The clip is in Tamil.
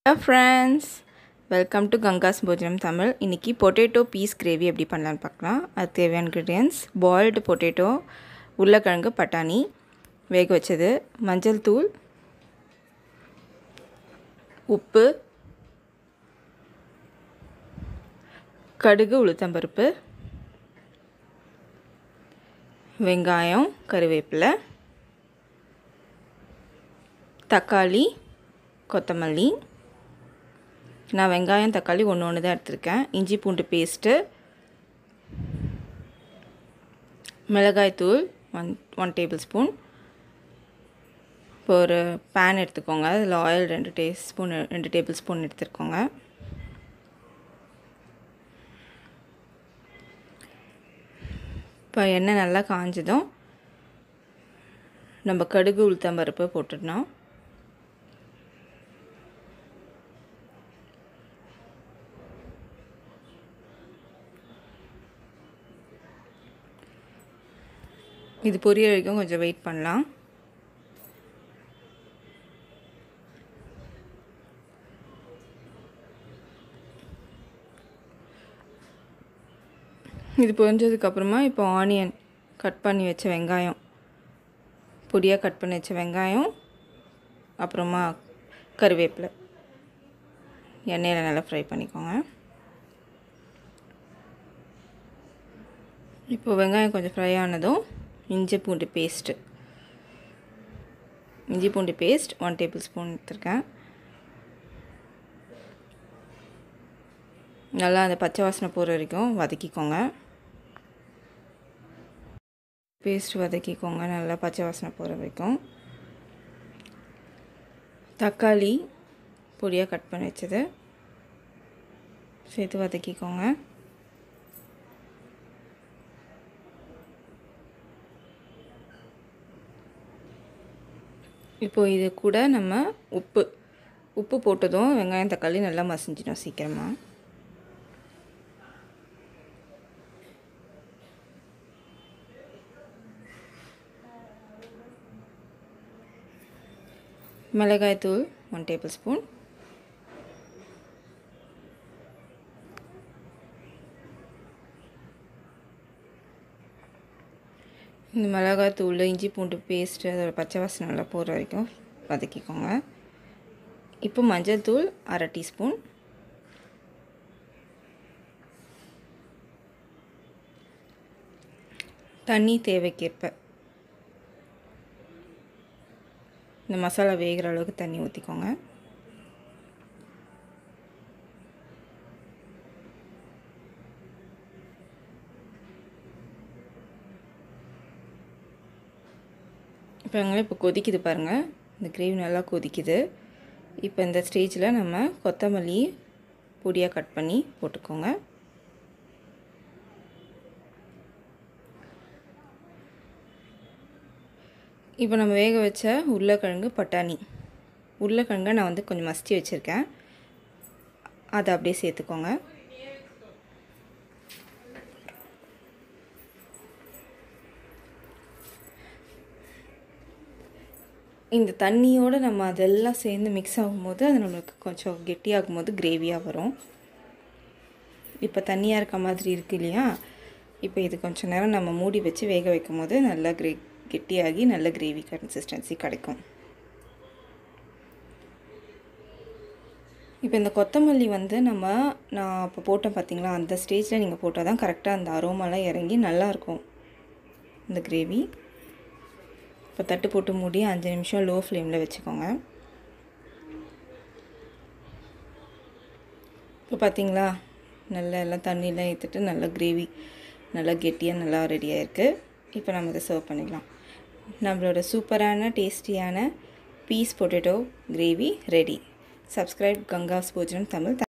friends welcome to Gangas Bhojanam Tamil இன்றைக்கி பொட்டேட்டோ பீஸ் கிரேவி எப்படி பண்ணலான்னு பார்க்கலாம் அது தேவையான இன்க்ரீடியன்ஸ் பாயில்டு பொட்டேட்டோ உருளைக்கிழங்கு பட்டாணி வேக வச்சது மஞ்சள் தூள் உப்பு கடுகு உளுத்தம்பருப்பு வெங்காயம் கருவேப்பிலை தக்காளி கொத்தமல்லி நான் வெங்காயம் தக்காளி ஒன்று ஒன்று தான் எடுத்திருக்கேன் இஞ்சி பூண்டு பேஸ்ட்டு மிளகாய்த்தூள் ஒன் ஒன் டேபிள் ஸ்பூன் இப்போ ஒரு பேன் எடுத்துக்கோங்க அதில் ஆயில் ரெண்டு டே ஸ்பூன் ரெண்டு டேபிள் ஸ்பூன் எடுத்துருக்கோங்க இப்போ எண்ணெய் நல்லா காஞ்சதும் நம்ம கடுகு உளுத்தம்பருப்பு போட்டுடணும் இது பொரிய வரைக்கும் கொஞ்சம் வெயிட் பண்ணலாம் இது பொரிஞ்சதுக்கப்புறமா இப்போ ஆனியன் கட் பண்ணி வச்ச வெங்காயம் பொடியாக கட் பண்ணி வச்ச வெங்காயம் அப்புறமா கருவேப்பிலை எண்ணெயில் நல்லா ஃப்ரை பண்ணிக்கோங்க இப்போ வெங்காயம் கொஞ்சம் ஃப்ரை ஆனதும் இஞ்சி பூண்டு பேஸ்ட்டு இஞ்சி பூண்டு பேஸ்ட் ஒன் டேபிள் ஸ்பூன் எடுத்துருக்கேன் நல்லா அந்த பச்சை வாசனை போகிற வரைக்கும் வதக்கிக்கோங்க பேஸ்ட் வதக்கிக்கோங்க நல்லா பச்சை வாசனை போகிற வரைக்கும் தக்காளி பொடியாக கட் பண்ணி வச்சது சேர்த்து வதக்கிக்கோங்க இப்போது இது கூட நம்ம உப்பு உப்பு போட்டதும் வெங்காயம் தக்காளி நல்லா மசிஞ்சிடும் சீக்கிரமாக மிளகாய்த்தூள் ஒன் டேபிள் ஸ்பூன் இந்த மிளகாய் தூள் இஞ்சி பூண்டு பேஸ்ட்டு அதோட பச்சை வாசனை நல்லா போகிற வரைக்கும் வதக்கிக்கோங்க இப்போ மஞ்சள் தூள் அரை டீஸ்பூன் தண்ணி தேவைக்கேற்ப இந்த மசாலா வேகிற அளவுக்கு தண்ணி ஊற்றிக்கோங்க இப்போ எங்களை இப்போ கொதிக்குது பாருங்கள் இந்த கிரேவி நல்லா கொதிக்குது இப்போ இந்த ஸ்டேஜில் நம்ம கொத்தமல்லி பொடியாக கட் பண்ணி போட்டுக்கோங்க இப்போ நம்ம வேக வச்ச உருளைக்கிழங்கு பட்டாணி உருளைக்கிழங்கை நான் வந்து கொஞ்சம் மஸ்தி வச்சுருக்கேன் அதை அப்படியே சேர்த்துக்கோங்க இந்த தண்ணியோடு நம்ம அதெல்லாம் சேர்ந்து மிக்ஸ் ஆகும்போது அது நம்மளுக்கு கொஞ்சம் கெட்டியாகும் போது கிரேவியாக வரும் இப்போ தண்ணியாக இருக்க மாதிரி இருக்கு இல்லையா இப்போ இது கொஞ்சம் நேரம் நம்ம மூடி வச்சு வேக வைக்கும் போது நல்லா கிரே கெட்டியாகி நல்ல கிரேவி கன்சிஸ்டன்சி கிடைக்கும் இப்போ இந்த கொத்தமல்லி வந்து நம்ம நான் இப்போ போட்டேன் பார்த்தீங்களா அந்த ஸ்டேஜில் நீங்கள் போட்டால் தான் கரெக்டாக அந்த அரோமாலாம் இறங்கி நல்லாயிருக்கும் இந்த கிரேவி இப்போ தட்டு போட்டு மூடி அஞ்சு நிமிஷம் லோ ஃப்ளேமில் வச்சுக்கோங்க இப்போ பார்த்தீங்களா நல்லா எல்லாம் தண்ணியெலாம் ஏற்றுட்டு நல்லா கிரேவி நல்லா கெட்டியாக நல்லா ரெடியாக இருக்குது இப்போ நம்ம இதை சர்வ் பண்ணிக்கலாம் நம்மளோட சூப்பரான டேஸ்டியான peas potato gravy ready subscribe Ganga's Bhojanam Tamil